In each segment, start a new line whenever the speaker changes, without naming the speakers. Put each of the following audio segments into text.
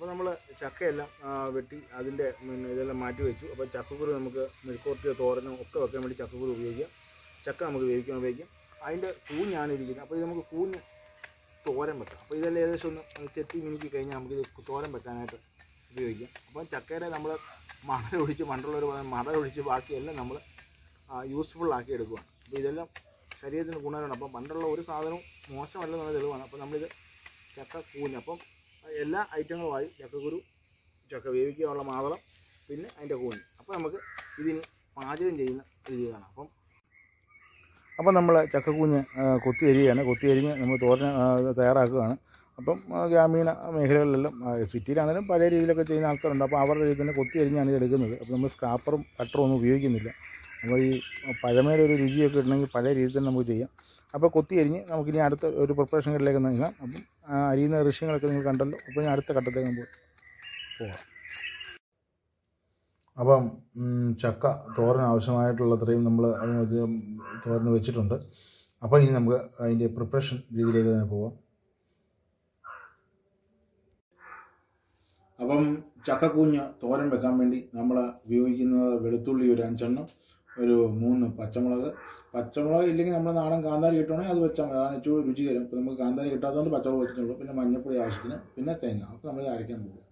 അപ്പോൾ നമ്മൾ ചക്കയെല്ലാം ആ, വെട്ടി അതിൻ്റെ പിന്നെ ഇതെല്ലാം മാറ്റി വെച്ചു അപ്പോൾ ചക്കക്കുരു നമുക്ക് മെഴുക്കോർത്തിയോ തോരനോ ഒക്കെ വെക്കാൻ വേണ്ടി ചക്കക്കുരു ഉപയോഗിക്കാം ചക്ക നമുക്ക് വേവിക്കാൻ ഉപയോഗിക്കാം അതിൻ്റെ കൂഞ്ഞാണ് ഇരിക്കുന്നത് അപ്പോൾ ഇത് നമുക്ക് കൂഞ്ഞ് തോരൻ വെക്കാം അപ്പോൾ ഇതെല്ലാം ഏകദേശം ഒന്ന് ഒന്ന് ചെത്തി മിനുക്കി കഴിഞ്ഞാൽ നമുക്കിത് തോരൻ വെക്കാനായിട്ട് ഉപയോഗിക്കാം അപ്പോൾ ചക്കയുടെ നമ്മൾ മണൽ ഒഴിച്ച് പണ്ടുള്ളവർ പറയുന്നത് മണൽ ഒഴിച്ച് ബാക്കിയെല്ലാം നമ്മൾ യൂസ്ഫുൾ ആക്കി എടുക്കുകയാണ് അപ്പോൾ ഇതെല്ലാം ശരീരത്തിന് ഗുണമാണ് അപ്പം പണ്ടുള്ള ഒരു സാധനവും മോശമല്ലെന്നുള്ള തെളിവാണ് അപ്പോൾ നമ്മളിത് ചക്ക കൂഞ്ഞ് അപ്പം എല്ലാ ഐറ്റങ്ങളുമായി ചക്കക്കുരു ചക്ക വേവിക്കാനുള്ള മാതളം പിന്നെ അതിൻ്റെ കൂഞ്ഞ് അപ്പോൾ നമുക്ക് ഇതിന് പാചകം ചെയ്യുന്ന രീതി കാണാം അപ്പം അപ്പം നമ്മൾ ചക്കക്കൂഞ്ഞ് ആ, കൊത്തി അരിയാണ് കൊത്തി അരിഞ്ഞ് നമ്മൾ തോരൻ ആ, തയ്യാറാക്കുകയാണ് അപ്പം ആ, ഗ്രാമീണ മേഖലകളിലെല്ലാം ആ, സിറ്റിയിലാണെങ്കിലും പഴയ രീതിയിലൊക്കെ ചെയ്യുന്ന ആൾക്കാരുണ്ട് അപ്പോൾ അവരുടെ രീതിയിൽ തന്നെ കൊത്തി അരിഞ്ഞാണ് ഇത് എടുക്കുന്നത് അപ്പോൾ നമ്മൾ സ്ക്രാപ്പറും കട്ടറും ഒന്നും ഉപയോഗിക്കുന്നില്ല അപ്പോൾ ഈ പഴമയുടെ ഒരു രുചിയൊക്കെ ഇടണമെങ്കിൽ പഴയ രീതിയിൽ തന്നെ നമുക്ക് ചെയ്യാം അപ്പോൾ കൊത്തി അരിഞ്ഞ് നമുക്കിനി അടുത്ത ഒരു പ്രിപ്പറേഷൻ ഘട്ടത്തിലേക്ക് നീങ്ങാം അപ്പം ആ, അരിയുന്ന ദൃശ്യങ്ങളൊക്കെ നിങ്ങൾ കണ്ടല്ലോ അപ്പോൾ ഞാൻ അടുത്ത ഘട്ടത്തേക്ക് നമുക്ക് പോകാം അപ്പം ഉം, ചക്ക തോരൻ ആവശ്യമായിട്ടുള്ളത്രയും നമ്മൾ അത് തോരന് വെച്ചിട്ടുണ്ട് അപ്പോൾ ഇനി നമുക്ക് അതിൻ്റെ പ്രിപ്പറേഷൻ രീതിയിലേക്ക് തന്നെ പോവാം അപ്പം ചക്കക്കൂഞ്ഞ് തോരൻ വെക്കാൻ വേണ്ടി നമ്മൾ ഉപയോഗിക്കുന്നത് വെളുത്തുള്ളി ഒരു അഞ്ചെണ്ണം ഒരു മൂന്ന് പച്ചമുളക് പച്ചമുളക് ഇല്ലെങ്കിൽ നമ്മൾ നാടൻ കാന്താരി കിട്ടുവാണെങ്കിൽ അത് വെച്ചാൽ മതി. അതാണ് ഏറ്റവും രുചികരം ഇപ്പം നമുക്ക് കാന്താരി കിട്ടാത്തതുകൊണ്ട് പച്ചമുളക് വെച്ചിട്ടുള്ളൂ പിന്നെ മഞ്ഞപ്പൊടി ആവശ്യത്തിന് പിന്നെ തേങ്ങ അപ്പോൾ നമ്മൾ ഇത് അരയ്ക്കാൻ പോകും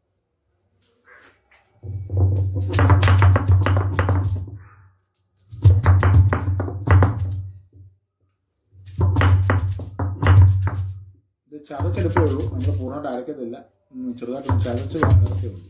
ഇത് ചതച്ചെടുപ്പേ ഉള്ളൂ നമ്മൾ പൂർണ്ണമായിട്ട് അരക്കത്തില്ല ഉം, ചെറുതായിട്ട് ചതച്ച് ഇറക്കേ ഉള്ളൂ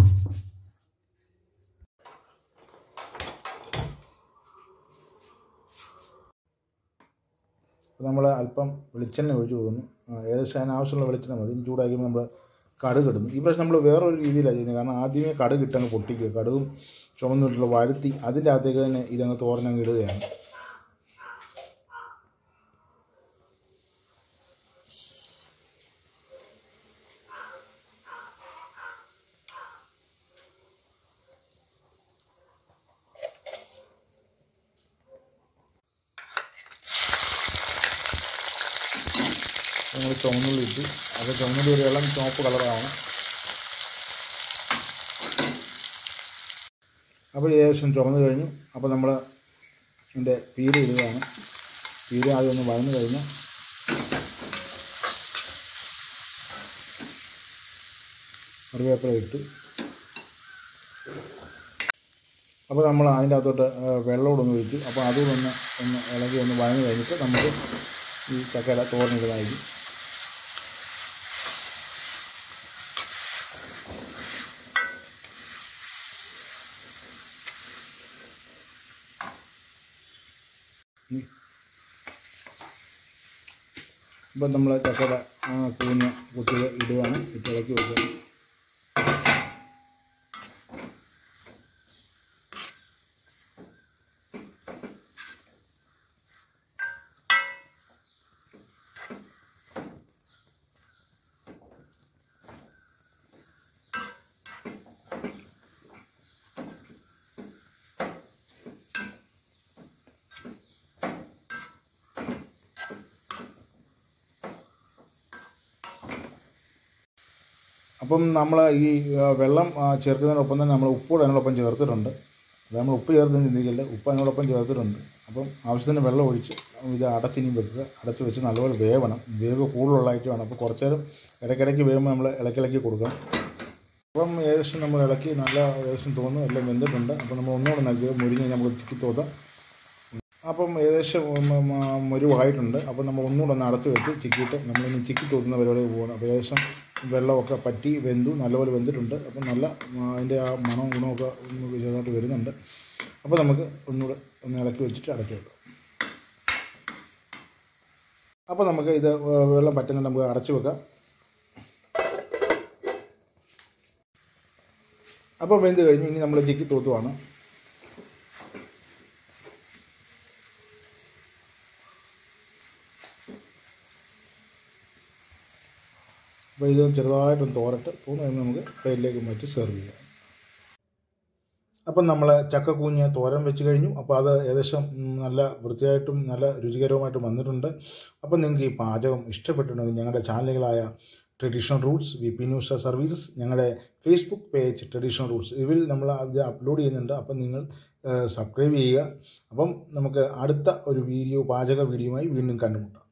നമ്മൾ അല്പം വെളിച്ചെണ്ണ ഒഴിച്ച് കൊടുക്കുന്നു ആ, ഏകദേശം അതിന് ആവശ്യമുള്ള വെളിച്ചെണ്ണ മതി ഇനി ചൂടാക്കുമ്പോൾ നമ്മൾ കടുക് ഇടുന്നു ഈ പ്രാവശ്യം നമ്മൾ വേറൊരു രീതിയിലാണ് ചെയ്യുന്നത് കാരണം ആദ്യമേ കടുക് ഇട്ടങ്ങ് പൊട്ടിക്കുക കടുകും ചുമന്നിട്ടുള്ള വഴുത്തി അതിൻ്റെ അകത്തേക്ക് തന്നെ ഇതങ്ങ് തോരനങ്ങ് ഇടുകയാണ് നമ്മൾ ചുവന്നുള്ളി ഇട്ട് അത് ചുവന്നുള്ളി ഒരു ഇളം ചുവപ്പ് കളറാണ് അപ്പോൾ ഏകദേശം ചുമന്ന് കഴിഞ്ഞു അപ്പോൾ നമ്മൾ ഇതിൻ്റെ പീര ഇടുകയാണ് പീര ആദ്യം ഒന്ന് വഴന്ന് കഴിഞ്ഞാൽ കറിവേപ്പില ഇട്ട് അപ്പോൾ നമ്മൾ അതിൻ്റെ അകത്തോട്ട് ആ, വെള്ളമൂടെ ഒന്ന് ഒഴിച്ചു അപ്പോൾ അതുകൂടെ ഒന്ന് ഒന്ന് ഇളകി ഒന്ന് വഴന്ന് കഴിഞ്ഞിട്ട് നമുക്ക് ഈ ചക്കയുടെ തോരനിടുന്നതായിരിക്കും ഉം. ഇപ്പം നമ്മൾ ചക്കയുടെ ആ കൂഞ്ഞ കുത്തിയത് ഇടുകയാണ് ഇട്ട് ഇളക്കി വെക്കുക അപ്പം നമ്മൾ ഈ ആ, വെള്ളം ആ, ചേർക്കുന്നതിനൊപ്പം തന്നെ നമ്മൾ ഉപ്പ് കൂടെ അതിനോടൊപ്പം ചേർത്തിട്ടുണ്ട് അത് നമ്മൾ ഉപ്പ് ചേർത്ത് ചിന്തിക്കില്ല ഉപ്പ് അതിനോടൊപ്പം ചേർത്തിട്ടുണ്ട് അപ്പം ആവശ്യത്തിന് വെള്ളം ഒഴിച്ച് ഇത് അടച്ചിനി വെക്കുക അടച്ച് വെച്ച് നല്ലപോലെ വേവണം വേവ് കൂടുതലുള്ള ഐറ്റമാണ് അപ്പോൾ കുറച്ച് നേരം ഇടയ്ക്കിടയ്ക്ക് വേവുമ്പോൾ നമ്മൾ ഇളക്കിളക്കി കൊടുക്കണം അപ്പം ഏകദേശം നമ്മൾ ഇളക്കി നല്ല ഏകദേശം തോന്നുന്നു എല്ലാം വെന്തിട്ടുണ്ട് അപ്പം നമ്മൾ ഒന്നുകൂടെ നൽകുക മുരിഞ്ഞ് നമുക്ക് ചിക്കി തോന്നാം അപ്പം ഏകദേശം ഉം, ഉം, ആ, മുരുവായിട്ടുണ്ട് അപ്പം നമ്മൾ ഒന്നുകൂടെ ഒന്ന് അടച്ച് വെച്ച് ചിക്കിയിട്ട് നമ്മളിനി ചിക്കി തോന്നുന്ന പരിപാടി പോകണം അപ്പോൾ ഏകദേശം വെള്ളമൊക്കെ പറ്റി വെന്തു നല്ലപോലെ വെന്തിട്ടുണ്ട് അപ്പം നല്ല ആ, അതിൻ്റെ ആ മണവും ഗുണമൊക്കെ ഒന്ന് ചെറുതായിട്ട് വരുന്നുണ്ട് അപ്പോൾ നമുക്ക് ഒന്നുകൂടെ ഒന്ന് ഇളക്കി വെച്ചിട്ട് അടച്ചു വെക്കാം അപ്പോൾ നമുക്ക് ഇത് ആ, വെള്ളം പറ്റുന്നുണ്ട് നമുക്ക് അടച്ചു വെക്കാം അപ്പോൾ വെന്ത് കഴിഞ്ഞ് ഇനി നമ്മൾ ചിക്കി തൂത്തുവാണ് അപ്പോൾ ഇത് ചെറുതായിട്ടൊന്ന് തോരട്ട് തോന്ന് കഴിയുമ്പോൾ നമുക്ക് പ്ലേറ്റിലേക്ക് മാറ്റി സെർവ് ചെയ്യാം അപ്പം നമ്മൾ ചക്കക്കൂഞ്ഞ് തോരൻ വെച്ച് കഴിഞ്ഞു അപ്പോൾ അത് ഏകദേശം ഉം, നല്ല വൃത്തിയായിട്ടും നല്ല രുചികരവുമായിട്ടും വന്നിട്ടുണ്ട് അപ്പം നിങ്ങൾക്ക് ഈ പാചകം ഇഷ്ടപ്പെട്ടിട്ടുണ്ടെങ്കിൽ ഞങ്ങളുടെ ചാനലുകളായ
traditional roots V P news services ഞങ്ങളുടെ ഫേസ്ബുക്ക് പേജ് ട്രഡീഷണൽ റൂട്ട്സ് ഇതിൽ നമ്മൾ അത് അപ്ലോഡ് ചെയ്യുന്നുണ്ട് അപ്പം നിങ്ങൾ സബ്സ്ക്രൈബ് ചെയ്യുക അപ്പം നമുക്ക് അടുത്ത ഒരു വീഡിയോ പാചക വീഡിയോയുമായി വീണ്ടും കണ്ടുമുട്ടാം